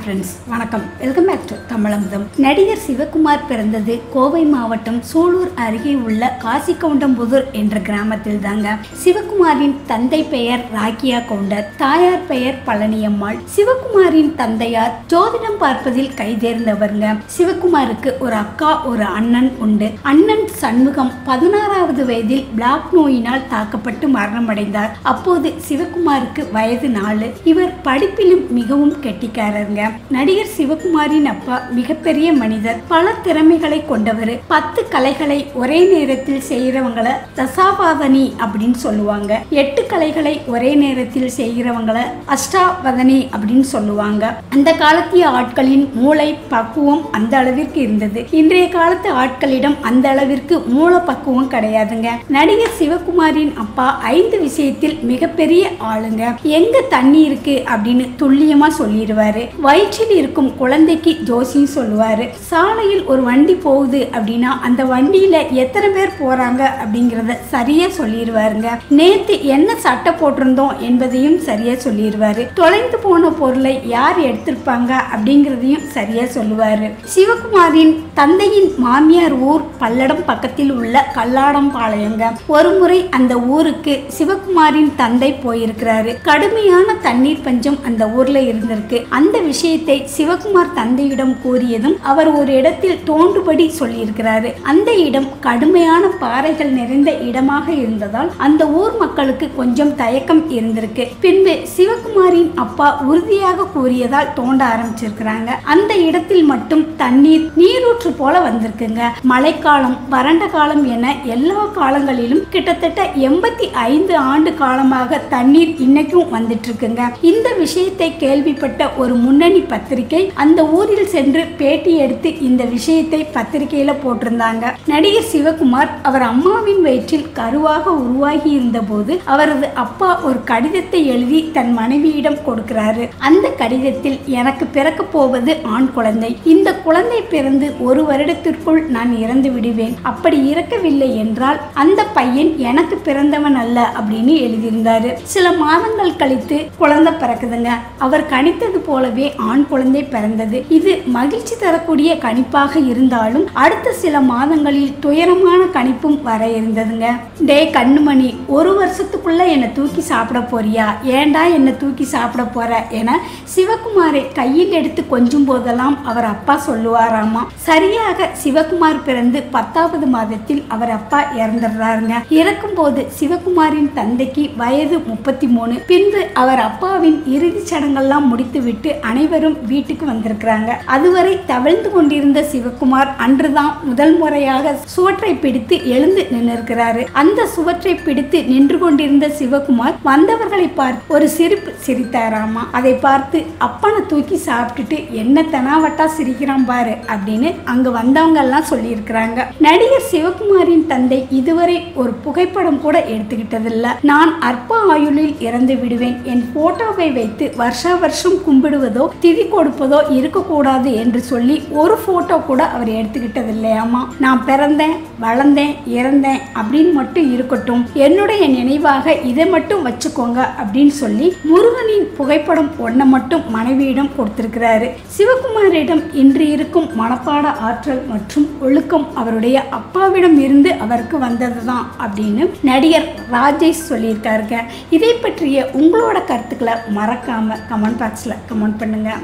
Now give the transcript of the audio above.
friends வணக்கம் welcome back to தமிழமுதம் நடிகர் சிவகுமார் பிறந்தது கோவை மாவட்டம் சூலூர் அருகே உள்ள காசிகவுண்டம்புதூர் என்ற கிராமத்தில் தாங்க சிவகுமாரின் தந்தை பெயர் ராக்கியா கவுண்டர் தாயார் பெயர் பழனியம்மாள் சிவகுமாரின் தந்தையார் ஜோதிடம் பார்ப்பதில் கைதேர்ந்தவருங்க சிவகுமாருக்கு ஒரு அக்கா ஒரு அண்ணன் உண்டு அண்ணன் சண்முகம் பதினாறாவது வயதில் பிளாக் நோயினால் தாக்கப்பட்டு மரணமடைந்தார் அப்போது சிவகுமாருக்கு வயது நாலு இவர் படிப்பிலும் மிகவும் கெட்டிக்காரருங்க நடிகர் சிவகுமாரின் அப்பா மிகப்பெரிய மனிதர் பல திறமைகளை கொண்டவர் பத்து கலைகளை ஒரே நேரத்தில் செய்யறவங்கள தசாபாதனி அப்படின்னு சொல்லுவாங்க எட்டு கலைகளை ஒரே நேரத்தில் செய்கிறவங்கள அஷ்டாவதனி அப்படின்னு சொல்லுவாங்க அந்த காலத்திய ஆட்களின் மூளை பக்குவம் அந்த அளவிற்கு இருந்தது இன்றைய காலத்து ஆட்களிடம் அந்த அளவிற்கு மூல பக்குவம் கிடையாதுங்க நடிகர் சிவகுமாரின் அப்பா ஐந்து விஷயத்தில் மிகப்பெரிய ஆளுங்க எங்க தண்ணி இருக்கு அப்படின்னு துல்லியமா சொல்லிடுவாரு வயிற்றில் இருக்கும் குழந்தைக்கு ஜோசியும் சொல்லுவாரு சாலையில் ஒரு வண்டி போகுது அப்படின்னா அந்த வண்டியில எத்தனை பேர் போறாங்க அப்படிங்கறத சரியா சொல்லிடுவாருங்க நேத்து என்ன சட்டை போட்டிருந்தோம் என்பதையும் சரியா சொல்லிடுவாரு தொலைந்து போன பொருளை யார் எடுத்திருப்பாங்க அப்படிங்கறதையும் சரியா சொல்லுவாரு சிவகுமாரின் தந்தையின் மாமியார் ஊர் பல்லடம் பக்கத்தில் உள்ள கல்லாடம்பாளையங்க ஒரு முறை அந்த ஊருக்கு சிவகுமாரின் தந்தை போயிருக்கிறாரு கடுமையான தண்ணீர் பஞ்சம் அந்த ஊர்ல இருந்திருக்கு அந்த விஷயத்தை சிவகுமார் தந்தையிடம் கூறியதும் அவர் ஒரு இடத்தில் தோண்டுபடி சொல்லியிருக்கிறாரு அந்த இடம் கடுமையான பாறைகள் நிறைந்த இடமாக இருந்ததால் அந்த ஊர் மக்களுக்கு கொஞ்சம் தயக்கம் இருந்திருக்கு பின்பு சிவகுமாரின் அப்பா உறுதியாக கூறியதால் தோண்ட ஆரம்பிச்சிருக்கிறாங்க அந்த இடத்தில் மட்டும் தண்ணீர் நீரூற்று போல வந்திருக்குங்க மழைக்காலம் வறண்ட காலம் என எல்லா காலங்களிலும் கிட்டத்தட்ட எண்பத்தி ஐந்து ஆண்டு காலமாக தண்ணீர் இன்னைக்கும் வந்துட்டு இருக்குங்க இந்த விஷயத்தை கேள்விப்பட்ட ஒரு முன்னணி பத்திரிகை அந்த ஊரில் சென்று பேட்டி எடுத்து இந்த விஷயத்தை பத்திரிகையில போட்டிருந்தாங்க நடிகர் சிவகுமார் அவர் அம்மாவின் வயிற்றில் கருவாக உருவாகி இருந்தபோது அவரது அப்பா ஒரு கடிதத்தை எழுதி தன் மனைவியிடம் கொடுக்கிறாரு அந்த கடிதத்தில் எனக்கு பிறக்க போவது ஆண் குழந்தை இந்த குழந்தை பிறந்து ஒரு வருடத்திற்குள் நான் இறந்து விடுவேன் அப்படி இறக்கவில்லை என்றால் அந்த பையன் எனக்கு பிறந்தவன் அல்ல அப்படின்னு எழுதியிருந்தாரு சில மாதங்கள் கழித்து குழந்தை பிறக்குதுங்க அவர் கணித்தது போலவே ஆண் குழந்தை பிறந்தது இது மகிழ்ச்சி தரக்கூடிய கணிப்பாக இருந்தாலும் அடுத்த சில மாதங்களில் துயரமான கணிப்பும் வர இருந்ததுங்க டே கண்ணுமணி ஒரு வருஷத்துக்குள்ள என்னை தூக்கி சாப்பிட போறியா ஏன்டா என்னை தூக்கி சாப்பிட போற என சிவகுமாரை கையில் எடுத்து கொஞ்சும் போதெல்லாம் அவர் அப்பா சொல்லுவாராமா சரியாக சிவகுமார் பிறந்து பத்தாவது மாதத்தில் அவர் அப்பா இறந்துடுறாருங்க இறக்கும் போது சிவகுமாரின் தந்தைக்கு வயது முப்பத்தி மூணு பின்பு அவர் அப்பாவின் இறுதி சடங்கெல்லாம் முடித்துவிட்டு அனைவரும் வீட்டுக்கு வந்திருக்கிறாங்க அதுவரை தவழ்ந்து கொண்டிருந்த சிவகுமார் அன்றுதான் முதல் முறையாக சுவற்றை பிடித்து எழுந்து நின்றிருக்கிறாரு அந்த சுவற்றை பிடித்து நின்று கொண்டிருந்த சிவகுமார் வந்தவர்களை பார்த்து ஒரு சிரிப்பு சிரித்தாராமா அதை பார்த்து அப்பனை தூக்கி சாப்பிட்டுட்டு என்ன தெனாவட்டா சிரிக்கிறான் பாரு அப்படின்னு அங்க வந்தவங்க எல்லாம் சொல்லியிருக்கிறாங்க நடிகர் சிவகுமாரின் தந்தை இதுவரை ஒரு புகைப்படம் கூட எடுத்துக்கிட்டதில்ல நான் அற்ப ஆயுளில் இறந்து விடுவேன் என் போட்டோவை வைத்து வருஷா வருஷம் கும்பிடுவதோ திதி கொடுப்பதோ இருக்கக்கூடாது என்று சொல்லி ஒரு போட்டோ கூட அவர் எடுத்துக்கிட்டது இல்லையாமா நான் பிறந்தேன் வளர்ந்தேன் இறந்தேன் அப்படின்னு மட்டும் இருக்கட்டும் என்னுடைய நினைவாக இதை மட்டும் வச்சுக்கோங்க அப்படின்னு சொல்லி முருகனின் புகைப்படம் ஒன்றை மட்டும் மனைவியிடம் கொடுத்திருக்கிறாரு சிவகுமாரிடம் இன்று இருக்கும் மனப்பாட ஆற்றல் மற்றும் ஒழுக்கம் அவருடைய அப்பாவிடம் இருந்து அவருக்கு வந்ததுதான் அப்படின்னு நடிகர் ராஜேஷ் சொல்லியிருக்காருங்க இதை பற்றிய உங்களோட கருத்துக்களை மறக்காம கமெண்ட் பாக்ஸில் கமெண்ட் பண்ணுங்க